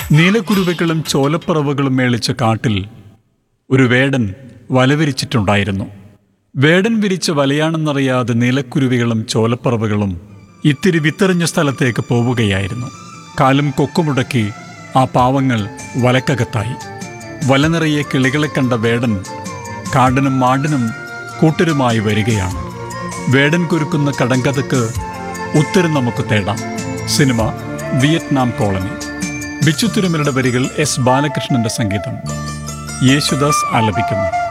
നീലക്കുരുവകളും ചോലപ്പറവുകളും മേളിച്ച കാട്ടിൽ ഒരു വേടൻ വലവിരിച്ചിട്ടുണ്ടായിരുന്നു വേടൻ വിരിച്ച വലയാണെന്നറിയാതെ നീലക്കുരുവികളും ചോലപ്പറവുകളും ഇത്തിരി വിത്തെറിഞ്ഞ സ്ഥലത്തേക്ക് പോവുകയായിരുന്നു കാലും കൊക്കുമുടക്കി ആ പാവങ്ങൾ വലക്കകത്തായി വല നിറയെ കിളികളെ കണ്ട വേടൻ കാടിനും മാടിനും കൂട്ടരുമായി വരികയാണ് വേടൻ കുരുക്കുന്ന കടങ്കഥക്ക് ഉത്തരം നമുക്ക് തേടാം സിനിമ വിയറ്റ്നാം കോളനി ബിച്ചു തിരുമലയുടെ വരികൾ എസ് ബാലകൃഷ്ണന്റെ സംഗീതം യേശുദാസ് ആലപിക്കുന്നു